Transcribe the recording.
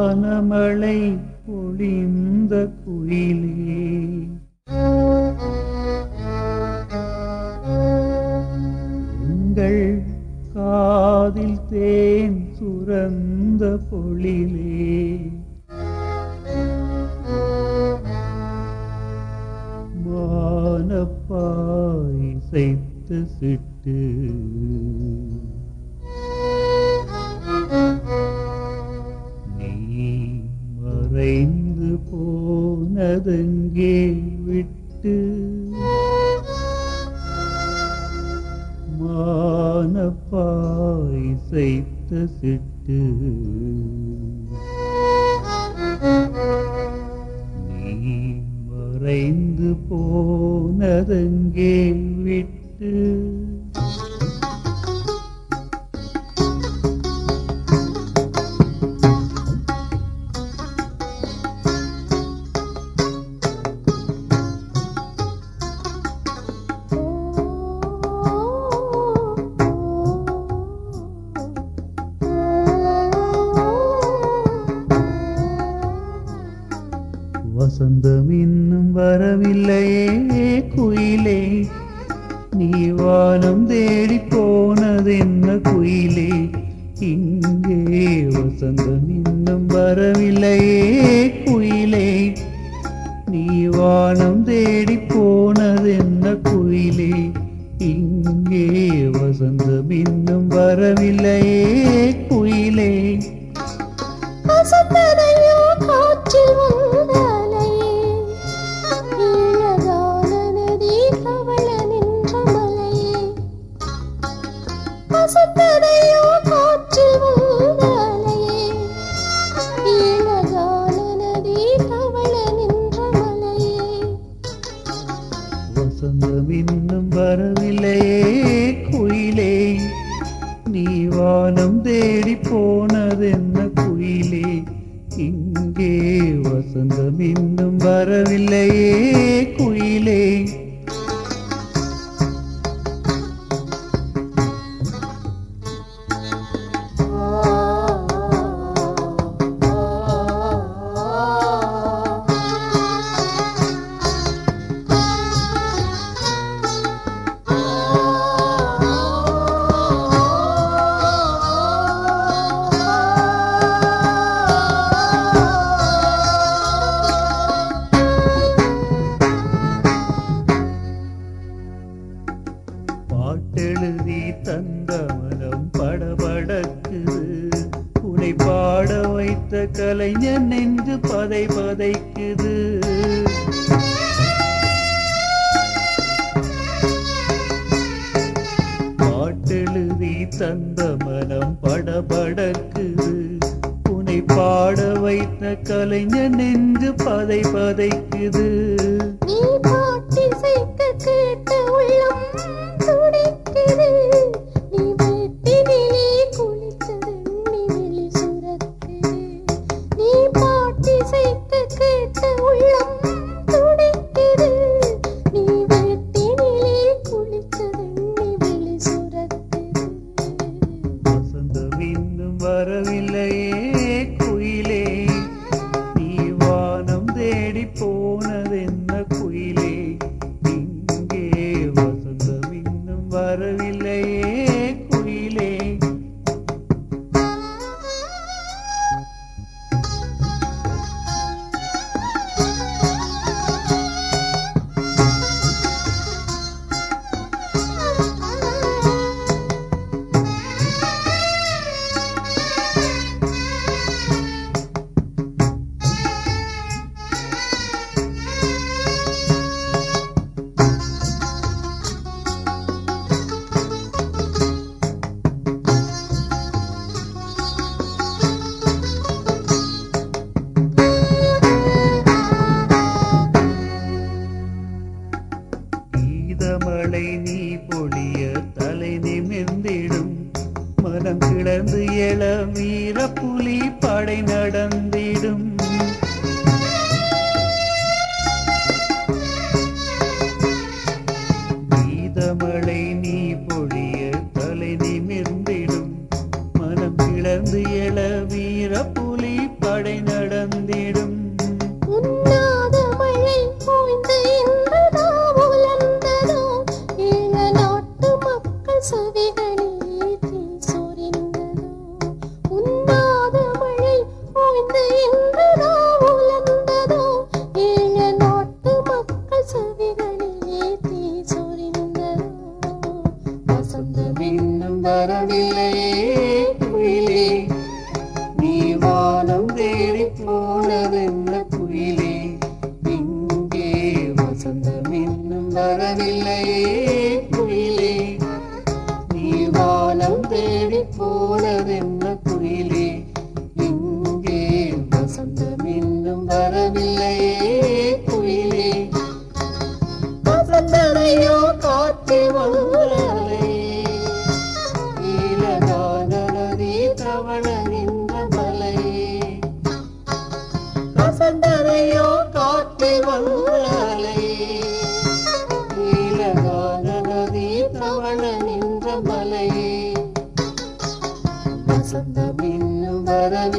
வானமழை பொழிந்த குயிலே உங்கள் காதில் தேன் சுரந்த பொழிலே மானப்பாய் செய்த சிட்டு நீ மறைந்து போனதெங்கே விட்டு மானப்பாய் செய்த சிட்டு நீ மறைந்து போனதெங்கே விட்டு வசந்தம் இன்னும் வரவில்லையே குயிலே நீ வானம் தேடி போனதென்ன குயிலே இங்கே வசந்தம் இன்னும் வரவில்லையே குயிலே நீ வானம் தேடி போனதென்ன குயிலே இங்கே வசந்தம் இன்னும் வரவில்லையே குயிலே அசத்தனையோ காற்றில் வந்த அலையே ஈழகால நதி கவள நின்ற மலையே அசத்தனையோ காற்றில் வந்த அலையே ஈழகால நதி கவள நின்ற மலையே வசந்தம் இன்னும் வரவில்லையே குயிலே நீ வானம் தேடி போனதென்ன குயிலே இங்கே வசந்தம் இன்னும் வரவில்லையே குயிலே பாட்டெழுதி தந்த மனம் படபடக்குது உனை பாட வைத்த கலைஞன் நெஞ்சு பதை பதைக்குது பாட்டெழுதி தந்த மனம் படபடக்குது உனை பாட வைத்த கலைஞன் நெஞ்சு பதை பதைக்குது நீ பாட்டிசைக்க கேட்ட உள்ளம் துடிக்குது நீ வீட்டினிலே குளித்தது நீ வெளி சுரக்குது நீ பாட்டிசைக்க கேட்ட உள்ளம் துடிக்குது நீ வீட்டினிலே குளித்தது நீ வெளி சுரக்குது வசந்தம் இன்னும் வரவில்லையே குயிலே நீ வானம் தேடி போனதென்ன குயிலே இங்கே வசந்தம் இன்னும் வரவில்லையே குயிலே கீதமழை நீ பொழிய தலை நிமிர்ந்திடும் மனம் கிளர்ந்து எழ வீர புலி படை நடந்திடும் கீதமழை நீ பொழிய தலை நிமிர்ந்திடும் மனம் கிளர்ந்து எழ வீர புலி படை தவள நின்ற மலையே வசந்தம் இன்னும் வரவில்லை